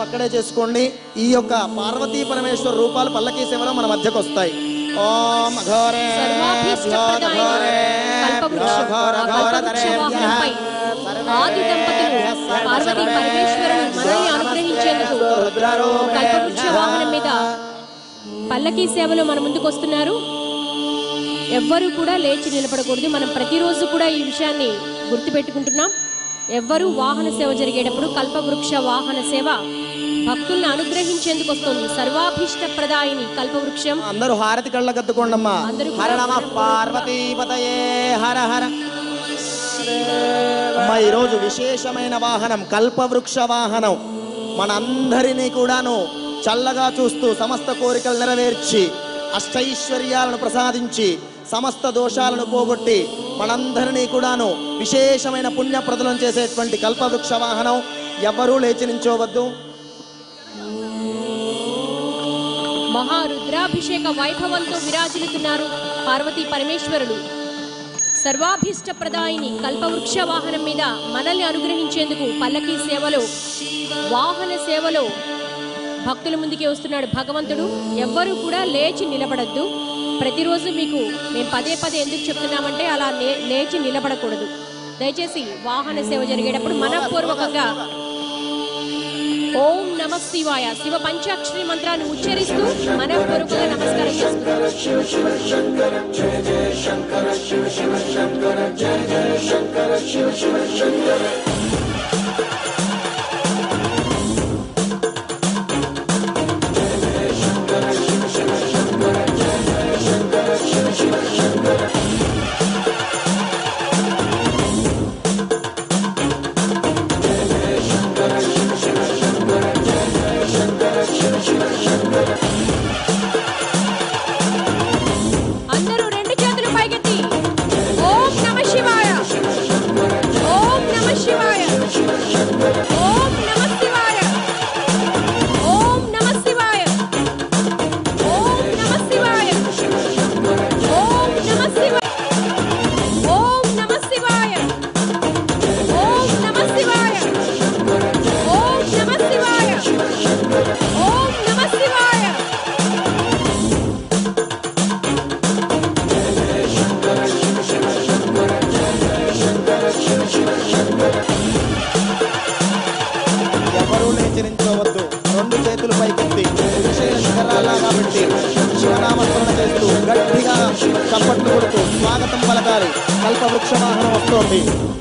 అక్కడే చేసుకోండి ఈ యొక్క పార్వతీ పరమేశ్వర రూపాలు పల్లకీ సేవలో మన మధ్యకు వస్తాయి ఓం ఘోరే సర్వాభీష్టప్రదాయిని కల్పవృక్షం ఆ కల్పవృక్ష వాహనంపై ఆది దంపతులు పార్వతీ పరమేశ్వరుడు మనల్ని అనుగ్రహించేందుకు కల్పవృక్ష వాహనం మీద పల్లకీ సేవలో మన ముందుకు వస్తున్నారు ఎవ్వరూ కూడా లేచి నిలబడకూడదు మనం ప్రతిరోజు కూడా ఈ విషయాన్ని గుర్తుపెట్టుకుంటున్నాం ఎవ్వరూ వాహన సేవ జరిగేటప్పుడు కల్పవృక్ష వాహన సేవ భక్తుల్ని అనుగ్రహించేందుకు వస్తుంది సర్వాభీష్ట ప్రదాయిని కల్పవృక్షం అందరూ హారతి కళ్ళకద్దుకోండమ్మా అందరూ హర కూడా నమ పార్వతీపతయే హర హర అమ్మా ఈరోజు విశేషమైన వాహనం కల్పవృక్ష వాహనం మనందరినీ కూడాను చల్లగా చూస్తూ సమస్త కోరికలు నెరవేర్చి అష్టైశ్వర్యాలను ప్రసాదించి సమస్త దోషాలను పోగొట్టి మనందరినీ కూడాను విశేషమైన పుణ్యప్రదలం చేసేటువంటి కల్పవృక్ష వాహనం ఎవ్వరూ లేచి నించోవద్దు మహారుద్రాభిషేక వైభవంతో విరాజిల్లుతున్నారు పార్వతీ పరమేశ్వరుడు సర్వాభీష్ట ప్రదాయిని కల్పవృక్ష వాహనం మీద మనల్ని అనుగ్రహించేందుకు పల్లకీ సేవలో వాహన సేవలో భక్తుల ముందుకే వస్తున్నాడు భగవంతుడు ఎవ్వరూ కూడా లేచి నిలబడద్దు ప్రతిరోజు మీకు మేము పదే పదే ఎందుకు చెప్తున్నామంటే అలా లే- లేచి నిలబడకూడదు దయచేసి వాహన సేవ జరిగేటప్పుడు మనపూర్వకంగా ఓం నమ శివాయ శివ పంచాక్షరి మంత్రాన్ని ఉచ్చరిస్తూ మనపూర్వకంగా నమస్కారం చేసుకుంటాం అందరూ రెండు చేతులు పైకెత్తి ఓం నమ శివాయ ఓం నమ శివాయ ఓం నమ శివాయ ఓం నమ శివాయ ఓం నమ శివాయ ఓం నమ శివాయ ఓం నమ శివాయ ఓం నమ శివాయ ఓం నమ శివాయ ఓం నమ శివాయ ఎవరూ లేచి నించోవద్దు రెండు చేతులు పైకెత్తి విషయ శిఖరాలాగా పెట్టి శివనామస్మరణ చేస్తూ గట్టిగా చప్పట్లు కొడుతూ స్వాగతం పలకాలి కల్పవృక్ష వాహనం వస్తోంది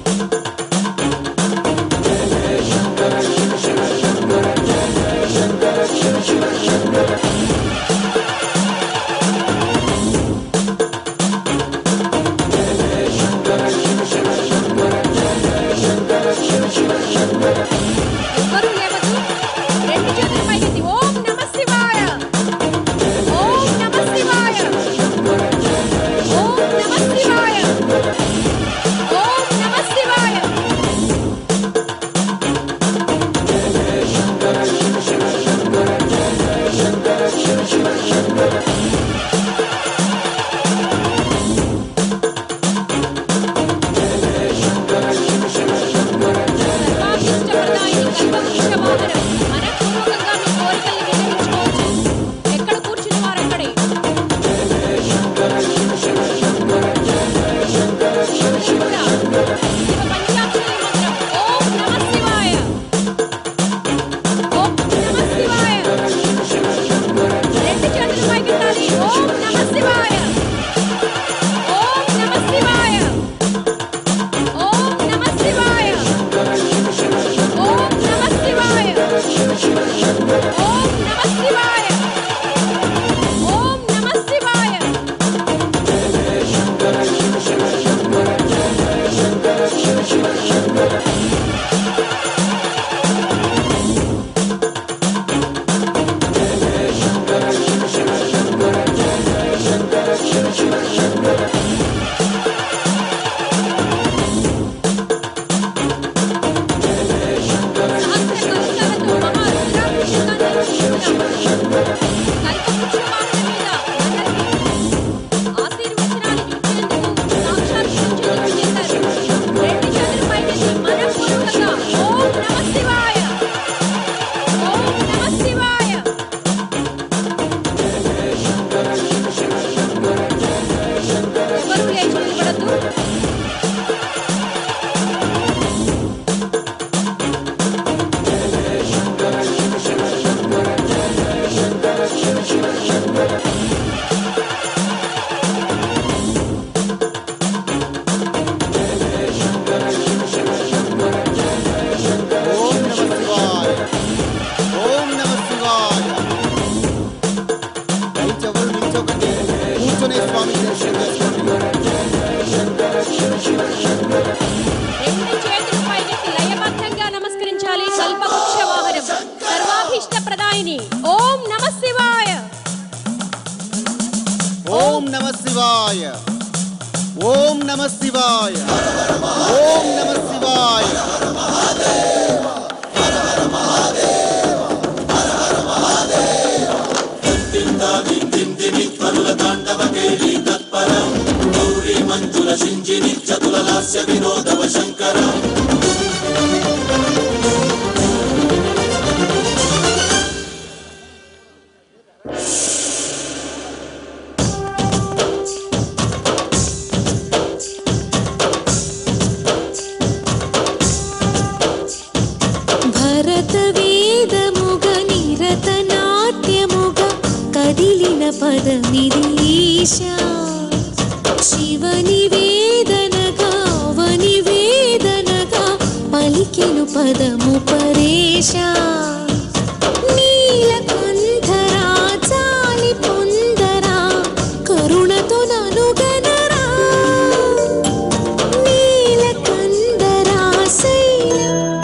ఎవ్వరూ లేవద్దు రెండు చేతులు పైకెత్తి ఓం నమ శివాయ ఓం నమ శివాయ ఓం నమ శివాయ ఓం నమ శివాయ సర్వాభీష్టప్రదాయిని కల్పవృక్ష వాహనం మనపూర్వకంగా మీ కోరికల్ని విన్నవించుకోవచ్చు ఎక్కడ కూర్చుని వారు అక్కడే కూడా శివ పంచాక్షరి మంత్రం ఓం నమ శివాయ ఓం నమ శివాయ రెండు చేతులు పైకెత్తాలి ఓం నమ శివాయ ఓం నమ శివాయ ఓం నమ శివాయ ఓం నమ శివాయ ఓం నమ శివాయ ఓం నమ శివాయ సహస్ర కలశాలతో మహారుద్రాభిషేకాన్ని నిర్వహిస్తున్నాం. నమ శివాయ ఓం నమ శివాయ ఓం నమ శివాయ భరత వేదముగ నిరత నాట్యముగ కదిలిన పదమిది ఈశా శివ నివేదనగా అవని వేదనగా పలికెను పదము పరేశా నీలకంఠరా చాలి పొందరా కరుణతో ననుగనరా నీలకందరా శైల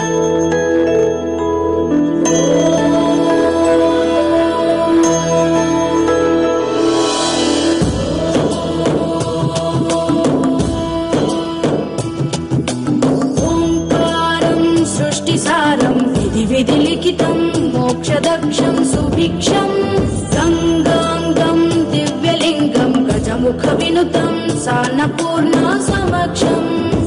ఓంకారం సృష్టిసారం విధి విధి లిఖితం మోక్షదక్షం సుభిక్షం గంగాంగం దివ్యలింగం గజముఖ వినుతం సాన్నపూర్ణ సమక్షం